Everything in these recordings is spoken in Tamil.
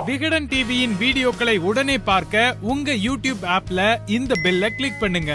விகடன் டிவியின் வீடியோக்களை உடனே பார்க்க உங்க யூடியூப் ஆப்ல இந்த பெல்ல கிளிக் பண்ணுங்க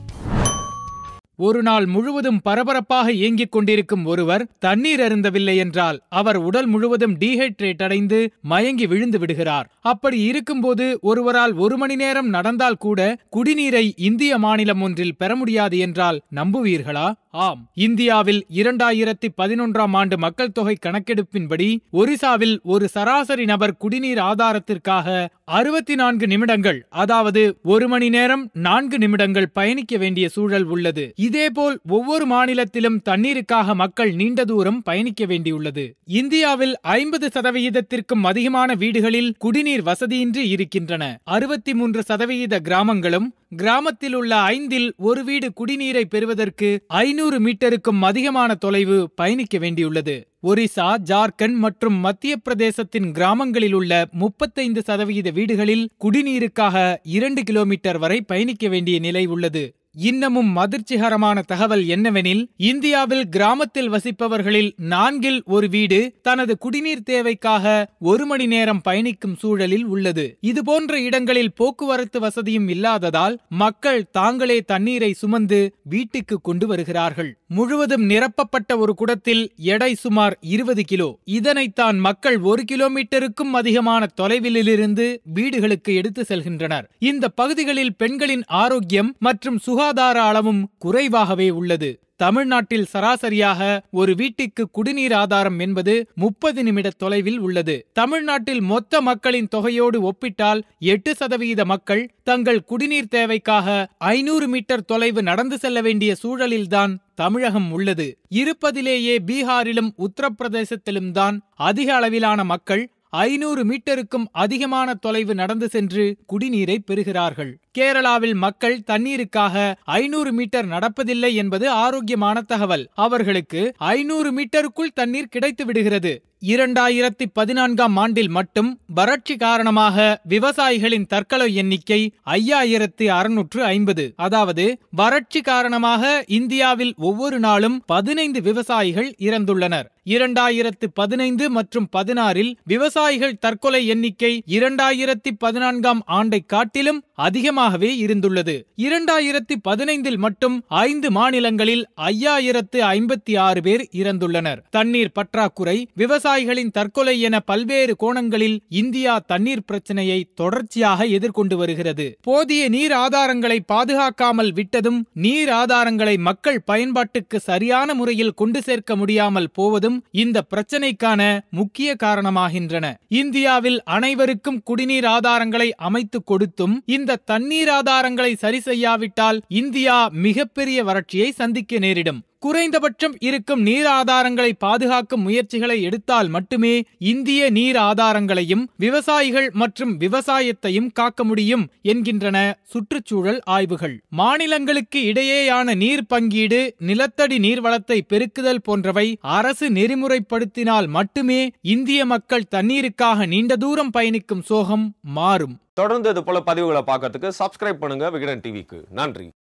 ஒரு நாள் முழுவதும் பரபரப்பாக இயங்கிக் கொண்டிருக்கும் ஒருவர் தண்ணீர் அருந்தவில்லை என்றால் அவர் உடல் முழுவதும் டீஹைட்ரேட் அடைந்து மயங்கி விழுந்து விடுகிறார் அப்படி இருக்கும்போது ஒருவரால் ஒரு மணி நேரம் நடந்தால் கூட குடிநீரை இந்திய மாநிலம் ஒன்றில் பெற முடியாது என்றால் நம்புவீர்களா ஆம் இந்தியாவில் இரண்டாயிரத்தி பதினொன்றாம் ஆண்டு மக்கள் தொகை கணக்கெடுப்பின்படி ஒரிசாவில் ஒரு சராசரி நபர் குடிநீர் ஆதாரத்திற்காக அறுபத்தி நான்கு நிமிடங்கள் அதாவது ஒரு மணி நேரம் நான்கு நிமிடங்கள் பயணிக்க வேண்டிய சூழல் உள்ளது இதேபோல் ஒவ்வொரு மாநிலத்திலும் தண்ணீருக்காக மக்கள் நீண்ட தூரம் பயணிக்க வேண்டியுள்ளது இந்தியாவில் ஐம்பது சதவிகிதத்திற்கும் அதிகமான வீடுகளில் குடிநீர் வசதியின்றி இருக்கின்றன அறுபத்தி மூன்று சதவிகித கிராமங்களும் கிராமத்தில் உள்ள ஐந்தில் ஒரு வீடு குடிநீரை பெறுவதற்கு ஐநூறு மீட்டருக்கும் அதிகமான தொலைவு பயணிக்க வேண்டியுள்ளது ஒரிசா ஜார்க்கண்ட் மற்றும் மத்திய பிரதேசத்தின் கிராமங்களில் உள்ள முப்பத்தைந்து சதவிகித வீடுகளில் குடிநீருக்காக இரண்டு கிலோமீட்டர் வரை பயணிக்க வேண்டிய நிலை உள்ளது இன்னமும் அதிர்ச்சிகரமான தகவல் என்னவெனில் இந்தியாவில் கிராமத்தில் வசிப்பவர்களில் நான்கில் ஒரு வீடு தனது குடிநீர் தேவைக்காக ஒரு மணி நேரம் பயணிக்கும் சூழலில் உள்ளது இதுபோன்ற இடங்களில் போக்குவரத்து வசதியும் இல்லாததால் மக்கள் தாங்களே தண்ணீரை சுமந்து வீட்டுக்கு கொண்டு வருகிறார்கள் முழுவதும் நிரப்பப்பட்ட ஒரு குடத்தில் எடை சுமார் இருபது கிலோ இதனைத்தான் மக்கள் ஒரு கிலோமீட்டருக்கும் அதிகமான தொலைவிலிருந்து வீடுகளுக்கு எடுத்து செல்கின்றனர் இந்த பகுதிகளில் பெண்களின் ஆரோக்கியம் மற்றும் சுகாதார அளவும் குறைவாகவே உள்ளது தமிழ்நாட்டில் சராசரியாக ஒரு வீட்டுக்கு குடிநீர் ஆதாரம் என்பது முப்பது நிமிட தொலைவில் உள்ளது தமிழ்நாட்டில் மொத்த மக்களின் தொகையோடு ஒப்பிட்டால் எட்டு சதவிகித மக்கள் தங்கள் குடிநீர் தேவைக்காக ஐநூறு மீட்டர் தொலைவு நடந்து செல்ல வேண்டிய சூழலில்தான் தமிழகம் உள்ளது இருப்பதிலேயே பீகாரிலும் உத்தரப்பிரதேசத்திலும் தான் அதிக அளவிலான மக்கள் ஐநூறு மீட்டருக்கும் அதிகமான தொலைவு நடந்து சென்று குடிநீரை பெறுகிறார்கள் கேரளாவில் மக்கள் தண்ணீருக்காக ஐநூறு மீட்டர் நடப்பதில்லை என்பது ஆரோக்கியமான தகவல் அவர்களுக்கு ஐநூறு மீட்டருக்குள் தண்ணீர் கிடைத்து விடுகிறது இரண்டாயிரத்தி பதினான்காம் ஆண்டில் மட்டும் வறட்சி காரணமாக விவசாயிகளின் தற்கொலை எண்ணிக்கை ஐயாயிரத்தி அறுநூற்று ஐம்பது அதாவது வறட்சி காரணமாக இந்தியாவில் ஒவ்வொரு நாளும் பதினைந்து விவசாயிகள் இறந்துள்ளனர் இரண்டாயிரத்து பதினைந்து மற்றும் பதினாறில் விவசாயிகள் தற்கொலை எண்ணிக்கை இரண்டாயிரத்தி பதினான்காம் ஆண்டை காட்டிலும் அதிகமாகவே இருந்துள்ளது இரண்டாயிரத்தி பதினைந்தில் மட்டும் ஐந்து மாநிலங்களில் ஐயாயிரத்து ஐம்பத்தி ஆறு பேர் இறந்துள்ளனர் தண்ணீர் பற்றாக்குறை விவசாயிகளின் தற்கொலை என பல்வேறு கோணங்களில் இந்தியா தண்ணீர் பிரச்சனையை தொடர்ச்சியாக எதிர்கொண்டு வருகிறது போதிய நீர் ஆதாரங்களை பாதுகாக்காமல் விட்டதும் நீர் ஆதாரங்களை மக்கள் பயன்பாட்டுக்கு சரியான முறையில் கொண்டு சேர்க்க முடியாமல் போவதும் இந்த பிரச்சனைக்கான முக்கிய காரணமாகின்றன இந்தியாவில் அனைவருக்கும் குடிநீர் ஆதாரங்களை அமைத்து கொடுத்தும் இந்த தண்ணீர் ஆதாரங்களை சரி செய்யாவிட்டால் இந்தியா மிகப்பெரிய வறட்சியை சந்திக்க நேரிடும் குறைந்தபட்சம் இருக்கும் நீர் ஆதாரங்களை பாதுகாக்கும் முயற்சிகளை எடுத்தால் மட்டுமே இந்திய நீர் ஆதாரங்களையும் விவசாயிகள் மற்றும் விவசாயத்தையும் காக்க முடியும் என்கின்றன சுற்றுச்சூழல் ஆய்வுகள் மாநிலங்களுக்கு இடையேயான நீர் பங்கீடு நிலத்தடி நீர்வளத்தை பெருக்குதல் போன்றவை அரசு நெறிமுறைப்படுத்தினால் மட்டுமே இந்திய மக்கள் தண்ணீருக்காக நீண்ட தூரம் பயணிக்கும் சோகம் மாறும் தொடர்ந்து இது போல பதிவுகளை பார்க்கறதுக்கு சப்ஸ்கிரைப் பண்ணுங்க விகடன் டிவிக்கு நன்றி